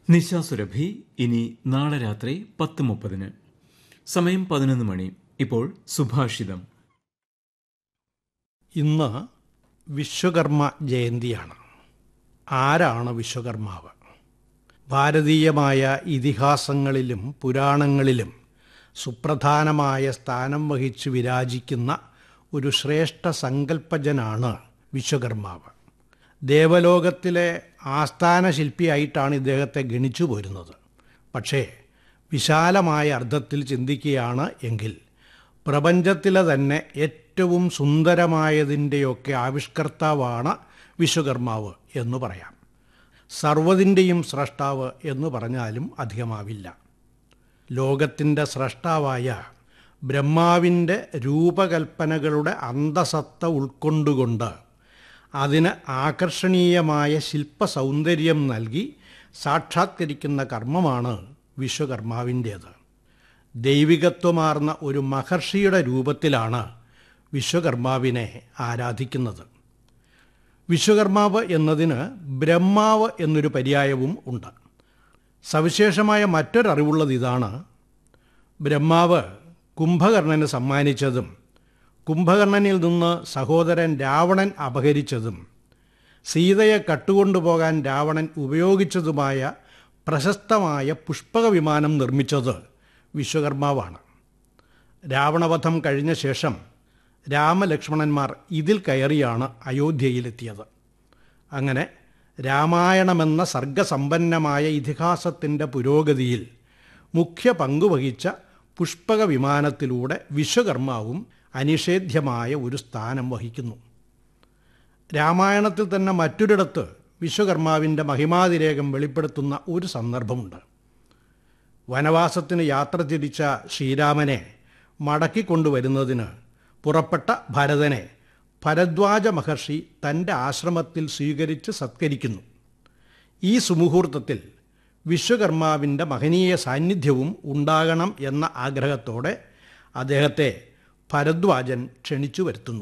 നിശാസുരഭി ഇനി നാളെ രാത്രി പത്ത് മുപ്പതിന് സമയം പതിനൊന്ന് മണി ഇപ്പോൾ സുഭാഷിതം ഇന്ന് വിശ്വകർമ്മ ജയന്തിയാണ് ആരാണ് വിശ്വകർമാവ് ഭാരതീയമായ ഇതിഹാസങ്ങളിലും പുരാണങ്ങളിലും സുപ്രധാനമായ സ്ഥാനം വഹിച്ച് വിരാജിക്കുന്ന ഒരു ശ്രേഷ്ഠ സങ്കല്പജനാണ് വിശ്വകർമാവ് ദേവലോകത്തിലെ ആസ്ഥാന ശില്പിയായിട്ടാണ് ഇദ്ദേഹത്തെ ഗണിച്ചു പോരുന്നത് പക്ഷേ വിശാലമായ അർത്ഥത്തിൽ ചിന്തിക്കുകയാണ് എങ്കിൽ പ്രപഞ്ചത്തിലെ തന്നെ ഏറ്റവും സുന്ദരമായതിൻ്റെയൊക്കെ ആവിഷ്കർത്താവാണ് വിശ്വകർമാവ് എന്ന് പറയാം സർവ്വതിൻ്റെയും സ്രഷ്ടാവ് എന്ന് പറഞ്ഞാലും അധികമാവില്ല ലോകത്തിൻ്റെ സ്രഷ്ടാവായ ബ്രഹ്മാവിൻ്റെ രൂപകൽപ്പനകളുടെ അന്തസത്ത ഉൾക്കൊണ്ടുകൊണ്ട് അതിന് ആകർഷണീയമായ ശില്പസൗന്ദര്യം നൽകി സാക്ഷാത്കരിക്കുന്ന കർമ്മമാണ് വിശ്വകർമാവിൻ്റേത് ദൈവികത്വമാർന്ന ഒരു മഹർഷിയുടെ രൂപത്തിലാണ് വിശ്വകർമാവിനെ ആരാധിക്കുന്നത് വിശ്വകർമാവ് എന്നതിന് ബ്രഹ്മാവ് എന്നൊരു പര്യായവും ഉണ്ട് സവിശേഷമായ മറ്റൊരറിവുള്ളത് ഇതാണ് ബ്രഹ്മാവ് കുംഭകർണന് സമ്മാനിച്ചതും കുംഭകർണനിൽ നിന്ന് സഹോദരൻ രാവണൻ അപഹരിച്ചതും സീതയെ കട്ടുകൊണ്ടുപോകാൻ രാവണൻ ഉപയോഗിച്ചതുമായ പ്രശസ്തമായ പുഷ്പക വിമാനം നിർമ്മിച്ചത് വിശ്വകർമാവാണ് രാവണവധം കഴിഞ്ഞ ശേഷം രാമലക്ഷ്മണന്മാർ ഇതിൽ കയറിയാണ് അയോധ്യയിലെത്തിയത് അങ്ങനെ രാമായണമെന്ന സർഗസമ്പന്നമായ ഇതിഹാസത്തിൻ്റെ പുരോഗതിയിൽ മുഖ്യ പങ്കുവഹിച്ച പുഷ്പക വിമാനത്തിലൂടെ വിശ്വകർമാവും അനിഷേധ്യമായ ഒരു സ്ഥാനം വഹിക്കുന്നു രാമായണത്തിൽ തന്നെ മറ്റൊരിടത്ത് വിശ്വകർമാവിൻ്റെ മഹിമാതിരേകം വെളിപ്പെടുത്തുന്ന ഒരു സന്ദർഭമുണ്ട് വനവാസത്തിന് യാത്ര തിരിച്ച ശ്രീരാമനെ മടക്കിക്കൊണ്ടുവരുന്നതിന് പുറപ്പെട്ട ഭരതനെ ഭരദ്വാജ മഹർഷി തൻ്റെ ആശ്രമത്തിൽ സ്വീകരിച്ച് സത്കരിക്കുന്നു ഈ സുമുഹൂർത്തത്തിൽ വിശ്വകർമാവിൻ്റെ മഹനീയ സാന്നിധ്യവും ഉണ്ടാകണം എന്ന ആഗ്രഹത്തോടെ അദ്ദേഹത്തെ ഭരദ്വാജൻ ക്ഷണിച്ചു വരുത്തുന്നു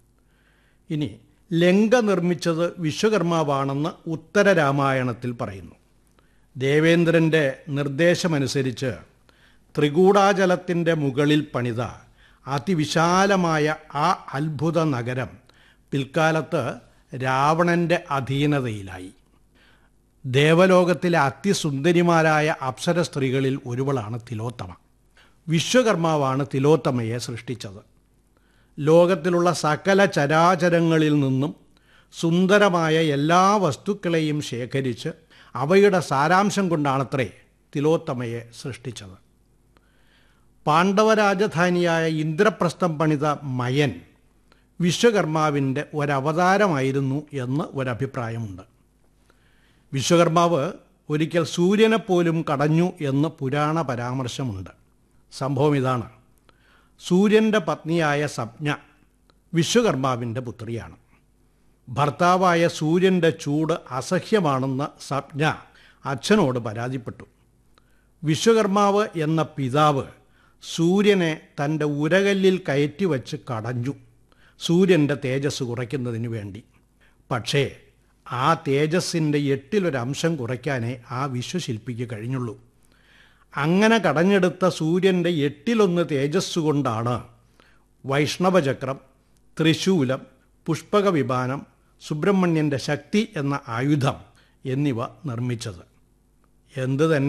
ഇനി ലങ്ക നിർമ്മിച്ചത് വിശ്വകർമാവാണെന്ന് ഉത്തര രാമായണത്തിൽ പറയുന്നു ദേവേന്ദ്രൻ്റെ നിർദ്ദേശമനുസരിച്ച് ത്രികൂടാചലത്തിൻ്റെ മുകളിൽ പണിത അതിവിശാലമായ ആ അത്ഭുത നഗരം പിൽക്കാലത്ത് രാവണൻ്റെ അധീനതയിലായി ദേവലോകത്തിലെ അതിസുന്ദരിമാരായ അപ്സര സ്ത്രീകളിൽ ഒരുവളാണ് തിലോത്തമ വിശ്വകർമാവാണ് തിലോത്തമയെ സൃഷ്ടിച്ചത് ലോകത്തിലുള്ള സകല ചരാചരങ്ങളിൽ നിന്നും സുന്ദരമായ എല്ലാ വസ്തുക്കളെയും ശേഖരിച്ച് അവയുടെ സാരാംശം കൊണ്ടാണത്രേ തിലോത്തമയെ സൃഷ്ടിച്ചത് പാണ്ഡവരാജധാനിയായ ഇന്ദ്രപ്രസ്ഥം പണിത മയൻ വിശ്വകർമാവിൻ്റെ ഒരവതാരമായിരുന്നു എന്ന് ഒരഭിപ്രായമുണ്ട് വിശ്വകർമാവ് ഒരിക്കൽ സൂര്യനെപ്പോലും കടഞ്ഞു എന്ന് പുരാണ പരാമർശമുണ്ട് സംഭവം ഇതാണ് സൂര്യൻ്റെ പത്നിയായ സപ്ഞ വിശ്വകർമാവിൻ്റെ പുത്രിയാണ് ഭർത്താവായ സൂര്യൻ്റെ ചൂട് അസഹ്യമാണെന്ന് സപ്ഞ അച്ഛനോട് പരാതിപ്പെട്ടു വിശ്വകർമാവ് എന്ന പിതാവ് സൂര്യനെ തൻ്റെ ഉരകല്ലിൽ കയറ്റി വച്ച് കടഞ്ഞു സൂര്യൻ്റെ തേജസ് കുറയ്ക്കുന്നതിന് വേണ്ടി പക്ഷേ ആ തേജസ്സിൻ്റെ എട്ടിലൊരംശം കുറയ്ക്കാനേ ആ വിശ്വശില്പിക്ക് കഴിഞ്ഞുള്ളൂ അങ്ങനെ കടഞ്ഞെടുത്ത സൂര്യൻ്റെ എട്ടിലൊന്ന് തേജസ് കൊണ്ടാണ് വൈഷ്ണവചക്രം ത്രിശൂലം പുഷ്പക വിമാനം സുബ്രഹ്മണ്യൻ്റെ ശക്തി എന്ന ആയുധം എന്നിവ നിർമ്മിച്ചത് എന്തു തന്നെ